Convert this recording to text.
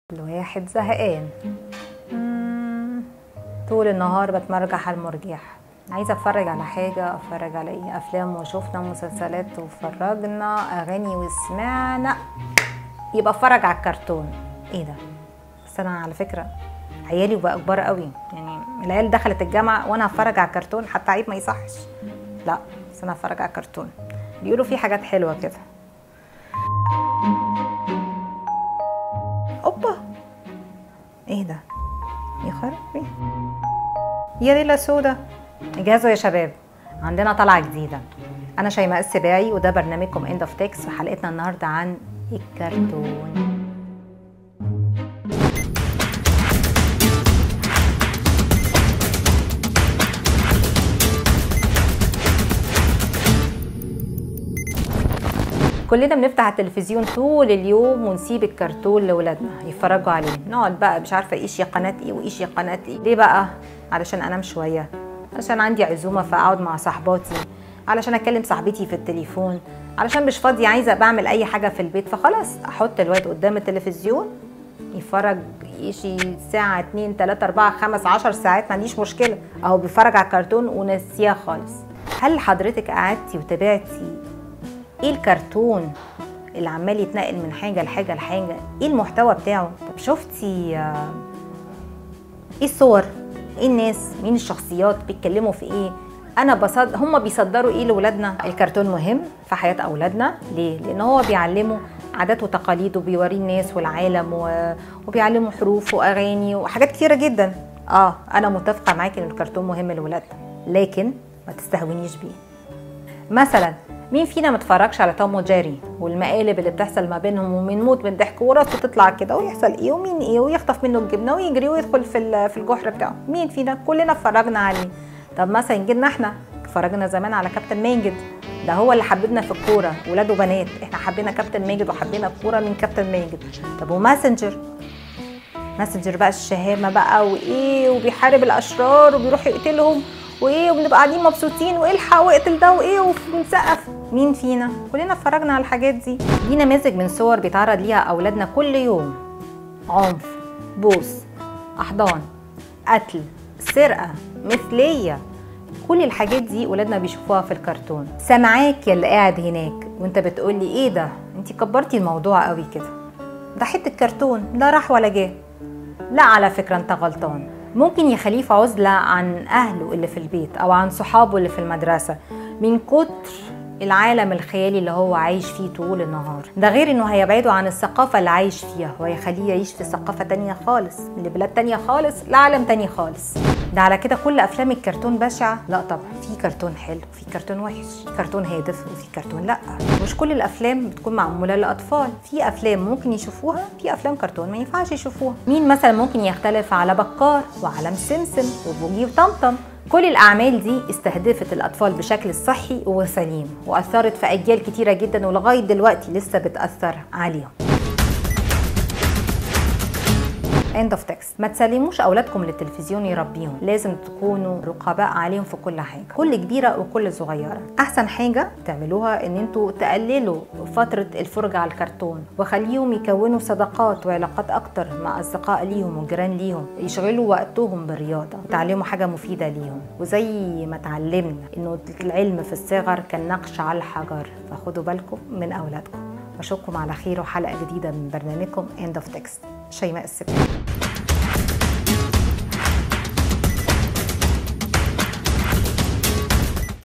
الواحد زهقان مم، طول النهار بتمرجح على المرجح عايزه اتفرج على حاجه اتفرج على ايه افلام وشفنا مسلسلات وفرجنا اغاني وسمعنا يبقى اتفرج على الكرتون ايه ده بس انا على فكره عيالي بقى كبار قوي يعني العيال دخلت الجامعه وانا هتفرج على الكرتون حتى عيب ما يصحش لا بس انا هتفرج على الكرتون بيقولوا فيه حاجات حلوه كده اوبا ايه ده يا خرابي يا ليلة سودا اجهزوا يا شباب عندنا طلعة جديدة أنا شيماء السباعي وده برنامجكم اند اوف تكس وحلقتنا النهاردة عن الكرتون كلنا بنفتح التلفزيون طول اليوم ونسيب الكرتون لاولادنا يتفرجوا عليه نقعد بقى مش عارفه ايش يا قناه ايه وايش يا قناه ايه ليه بقى علشان انام شويه علشان عندي عزومه فاقعد مع صاحباتي علشان اكلم صاحبتي في التليفون علشان مش فاضيه عايزه بعمل اي حاجه في البيت فخلاص احط الواد قدام التلفزيون يتفرج يشي ساعة اتنين تلاتة أربعة خمس عشر ساعات ما عنديش مشكلة أهو بيتفرج على الكرتون ونسياه خالص هل حضرتك قعدتي وتابعتي ايه الكرتون اللي عمال يتنقل من حاجه لحاجه لحاجه ايه المحتوى بتاعه طب شفتي آه، ايه الصور ايه الناس مين الشخصيات بيتكلموا في ايه انا بصد هم بيصدروا ايه لاولادنا الكرتون مهم في حياه اولادنا ليه لان هو بيعلموا عادات وتقاليد وبيوري الناس والعالم و... وبيعلموا حروف واغاني وحاجات كتيره جدا اه انا متفقه معاكي ان الكرتون مهم لاولادنا لكن ما تستهونيش بيه مثلا مين فينا متفرجش على توم وجيري والمقالب اللي بتحصل ما بينهم وبنموت من الضحك وراسه تطلع كده ويحصل ايه ومين ايه ويخطف منه الجبنه ويجري ويدخل في ال- في الجحر بتاعه مين فينا كلنا اتفرجنا عليه طب مثلا جينا احنا اتفرجنا زمان على كابتن ماجد ده هو اللي حببنا في الكوره ولاد وبنات احنا حبينا كابتن ماجد وحبينا الكوره من كابتن ماجد طب وماسنجر ماسنجر بقى الشهامه بقى وايه وبيحارب الاشرار وبيروح يقتلهم وايه وبنبقى قاعدين مبسوطين والحق واقتل ده وايه وبنسقف مين فينا كلنا اتفرجنا على الحاجات دي دي نماذج من صور بيتعرض ليها اولادنا كل يوم عنف بوس احضان قتل سرقه مثليه كل الحاجات دي ولادنا بيشوفوها في الكرتون سامعاك يا اللي قاعد هناك وانت بتقولي ايه ده انت كبرتي الموضوع قوي كده ده حته كرتون لا راح ولا جه لا على فكرة أنت غلطان ممكن يخليه في عزلة عن أهله اللي في البيت أو عن صحابه اللي في المدرسة من كتر العالم الخيالي اللي هو عايش فيه طول النهار ده غير انه هيبعده عن الثقافة اللي عايش فيها وهيخليه يعيش في ثقافة تانية خالص لبلاد تانية خالص لعالم تاني خالص ده على كده كل افلام الكرتون بشعة لا طبعا في كرتون حلو في كرتون وحش في كرتون هادف وفي كرتون لا مش كل الافلام بتكون معمولة للاطفال في افلام ممكن يشوفوها في افلام كرتون ما ينفعش يشوفوها مين مثلا ممكن يختلف على بكار وعالم سمسم وبوجي وطمطم كل الأعمال دي استهدفت الأطفال بشكل صحي وسليم وأثرت في أجيال كتيرة جدا ولغاية دلوقتي لسه بتأثر عليهم end of text ما تسلموش اولادكم للتلفزيون يربيهم لازم تكونوا رقباء عليهم في كل حاجه كل كبيره وكل صغيره احسن حاجه تعملوها ان انتوا تقللوا فتره الفرجه على الكرتون وخليهم يكونوا صداقات وعلاقات اكتر مع اصدقاء ليهم وجيران ليهم يشغلوا وقتهم بالرياضه وتعلموا حاجه مفيده ليهم وزي ما اتعلمنا انه العلم في الصغر كالنقش على الحجر فخدوا بالكم من اولادكم بشوفكم على خير وحلقه جديده من برنامجكم end of text شيماء السباعي